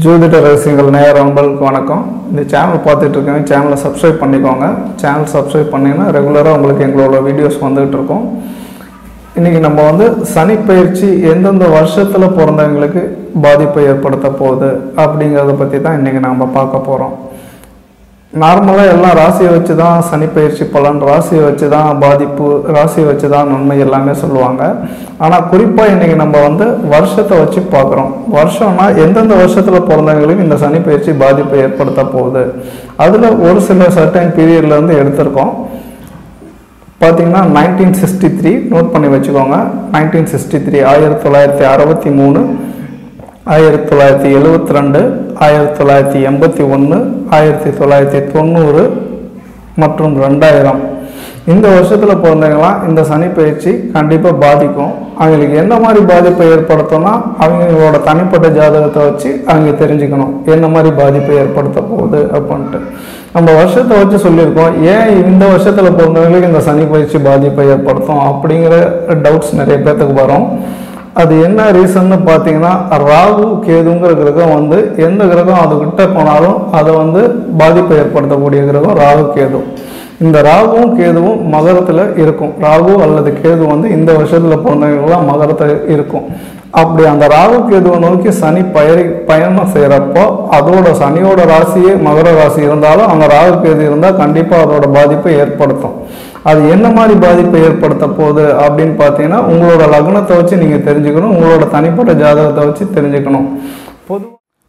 ஜோதிட ரகசியங்கள் நேயர் அன்பர்களுக்கு வணக்கம் இந்த சேனல் பார்த்துட்டு இருக்கவங்க சேனலை சப்ஸ்கிரைப் பண்ணிக்கோங்க சேனல் சப்ஸ்கிரைப் பண்ணிங்கன்னா ரெகுலராக உங்களுக்கு எங்களோட வீடியோஸ் வந்துகிட்டு இருக்கும் இன்றைக்கி நம்ம வந்து சனி பயிற்சி எந்தெந்த வருஷத்தில் பிறந்தவங்களுக்கு பாதிப்பை ஏற்படுத்த போகுது அப்படிங்கிறத பற்றி தான் இன்றைக்கி நாம் பார்க்க போகிறோம் நார்மலாக எல்லாம் ராசியை வச்சு தான் சனி பயிற்சி பலன் ராசியை வச்சு தான் பாதிப்பு ராசியை வச்சு தான் நன்மை எல்லாமே சொல்லுவாங்க ஆனால் குறிப்பாக இன்றைக்கி நம்ம வந்து வருஷத்தை வச்சு பார்க்குறோம் வருஷம்னா எந்தெந்த வருஷத்தில் பிறந்தவங்களுக்கு இந்த சனி பயிற்சி பாதிப்பை ஏற்படுத்த போகுது அதில் ஒரு சில சர்டன் பீரியட்லேருந்து எடுத்திருக்கோம் பார்த்தீங்கன்னா நைன்டீன் சிக்ஸ்டி த்ரீ நோட் பண்ணி வச்சுக்கோங்க நைன்டீன் சிக்ஸ்டி த்ரீ ஆயிரத்தி தொள்ளாயிரத்தி அறுபத்தி மூணு ஆயிரத்தி தொள்ளாயிரத்தி எழுவத்தி ரெண்டு ஆயிரத்தி தொள்ளாயிரத்தி எண்பத்தி ஒன்று ஆயிரத்தி தொள்ளாயிரத்தி தொண்ணூறு மற்றும் ரெண்டாயிரம் இந்த வருஷத்தில் பிறந்தவங்களாம் இந்த சனி பயிற்சி கண்டிப்பாக பாதிக்கும் அவங்களுக்கு என்ன மாதிரி பாதிப்பை ஏற்படுத்தும்னா அவங்களோட தனிப்பட்ட ஜாதகத்தை வச்சு அவங்க தெரிஞ்சுக்கணும் என்ன மாதிரி பாதிப்பை ஏற்படுத்த போகுது அப்படின்ட்டு நம்ம வருஷத்தை வச்சு சொல்லியிருக்கோம் ஏன் இந்த வருஷத்தில் பிறந்தவங்களுக்கு இந்த சனி பயிற்சி பாதிப்பை ஏற்படுத்தும் அப்படிங்கிற டவுட்ஸ் நிறைய பேர்த்துக்கு வரும் அது என்ன ரீசன்னு பார்த்தீங்கன்னா ராகு கேதுங்கிற கிரகம் வந்து எந்த கிரகம் அதுக்கிட்ட போனாலும் அதை வந்து பாதிப்பை ஏற்படுத்தக்கூடிய கிரகம் ராகு கேது இந்த ராகுவும் கேதுவும் மகரத்தில் இருக்கும் ராகு அல்லது கேது வந்து இந்த வருஷத்தில் பிறந்தவங்களாம் மகரத்தில் இருக்கும் அப்படி அந்த ராகு கேதுவை நோக்கி சனி பயரி பயணம் செய்கிறப்போ அதோட சனியோட ராசியே மகர ராசி இருந்தாலும் அந்த ராகு கேது இருந்தால் கண்டிப்பாக அதோட பாதிப்பை ஏற்படுத்தும் அது என்ன மாதிரி பாதிப்பை ஏற்படுத்த போகுது அப்படின்னு பார்த்தீங்கன்னா உங்களோட லக்னத்தை வச்சு நீங்கள் தெரிஞ்சுக்கணும் உங்களோட தனிப்பட்ட ஜாதகத்தை வச்சு தெரிஞ்சுக்கணும் பொது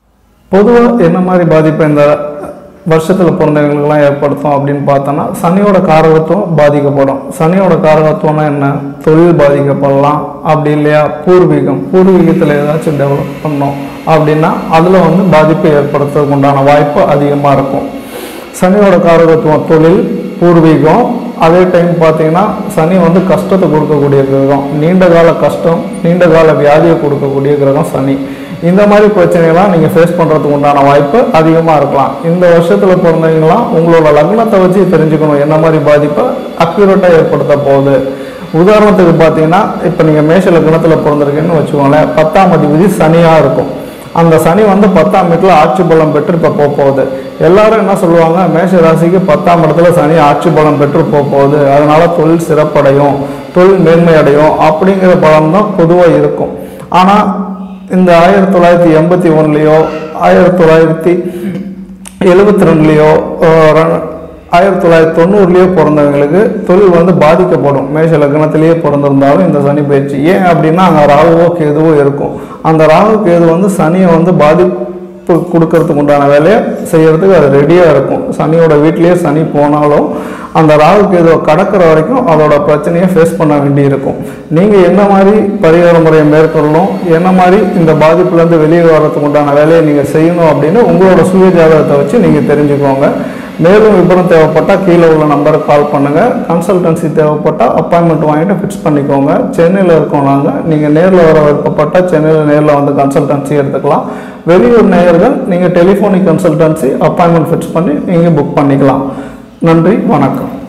பொதுவாக என்ன மாதிரி பாதிப்பை இந்த வருஷத்தில் பிறந்தவங்களுக்கெல்லாம் ஏற்படுத்தும் அப்படின்னு பார்த்தோன்னா சனியோட காரகத்துவம் பாதிக்கப்படும் சனியோட காரகத்துவம்னா என்ன தொழில் பாதிக்கப்படலாம் அப்படி இல்லையா பூர்வீகம் பூர்வீகத்தில் ஏதாச்சும் டெவலப் பண்ணோம் அப்படின்னா அதில் வந்து பாதிப்பை ஏற்படுத்துறதுக்கு உண்டான வாய்ப்பு அதிகமாக இருக்கும் சனியோட காரகத்துவம் தொழில் பூர்வீகம் அதே டைம் பார்த்தீங்கன்னா சனி வந்து கஷ்டத்தை கொடுக்கக்கூடிய கிரகம் நீண்ட கால கஷ்டம் நீண்ட கால வியாதியை கொடுக்கக்கூடிய கிரகம் சனி இந்த மாதிரி பிரச்சனைகள்லாம் நீங்கள் ஃபேஸ் பண்ணுறதுக்கு உண்டான வாய்ப்பு அதிகமாக இருக்கலாம் இந்த வருஷத்தில் பிறந்தவங்களாம் உங்களோட லக்னத்தை வச்சு தெரிஞ்சுக்கணும் என்ன மாதிரி பாதிப்பை அக்யூரேட்டாக ஏற்படுத்த போகுது உதாரணத்துக்கு பார்த்தீங்கன்னா இப்போ நீங்கள் மேஷ லக்னத்தில் பிறந்திருக்கீங்கன்னு வச்சுக்கோங்களேன் பத்தாம் அதிபதி சனியாக இருக்கும் அந்த சனி வந்து பத்தாம் வீட்டில் ஆட்சி பலம் பெற்று இப்போ போக போகுது எல்லாரும் என்ன சொல்லுவாங்க மேஷ ராசிக்கு பத்தாம் இடத்துல சனி ஆட்சி பலம் பெற்று போக போகுது அதனால தொழில் சிறப்படையும் தொழில் மேன்மை அடையும் அப்படிங்கிற பலம் தான் பொதுவாக இருக்கும் ஆனால் இந்த ஆயிரத்தி தொள்ளாயிரத்தி எண்பத்தி ஒன்றுலையோ ஆயிரத்தி தொள்ளாயிரத்தி எழுபத்தி ரெண்டுலேயோ ஆயிரத்தி தொள்ளாயிரத்தி தொண்ணூறுலேயோ பிறந்தவங்களுக்கு தொழில் வந்து பாதிக்கப்படும் மேஷ லக்னத்திலேயே பிறந்திருந்தாலும் இந்த சனி பயிற்சி ஏன் அப்படின்னா அங்கே ராகுவோ கேதுவோ இருக்கும் அந்த ராகு கேது வந்து சனியை வந்து பாதிப்பு கொடுக்கறதுக்கு உண்டான வேலையை செய்யறதுக்கு அது ரெடியாக இருக்கும் சனியோட வீட்லேயே சனி போனாலும் அந்த ராகு கேதுவை கடக்கிற வரைக்கும் அதோட பிரச்சனையை ஃபேஸ் பண்ண வேண்டியிருக்கும் நீங்கள் என்ன மாதிரி பரிகார முறையை மேற்கொள்ளணும் என்ன மாதிரி இந்த பாதிப்புலேருந்து வெளியே வர்றதுக்கு உண்டான வேலையை நீங்கள் செய்யணும் அப்படின்னு உங்களோட சுய ஜாதகத்தை வச்சு நீங்கள் தெரிஞ்சுக்கோங்க மேலும் விவரம் தேவைப்பட்டால் கீழே உள்ள நம்பருக்கு கால் பண்ணுங்கள் கன்சல்டன்சி தேவைப்பட்டால் அப்பாயின்மெண்ட் வாங்கிட்டு ஃபிக்ஸ் பண்ணிக்கோங்க சென்னையில் இருக்கோம் நாங்கள் நீங்கள் நேரில் வர விருப்பப்பட்டால் சென்னையில் நேரில் வந்து கன்சல்டன்சி எடுத்துக்கலாம் வெளியூர் நேயர்கள் நீங்கள் டெலிஃபோனிக் கன்சல்டன்சி அப்பாயின்மெண்ட் ஃபிக்ஸ் பண்ணி நீங்கள் புக் பண்ணிக்கலாம் நன்றி வணக்கம்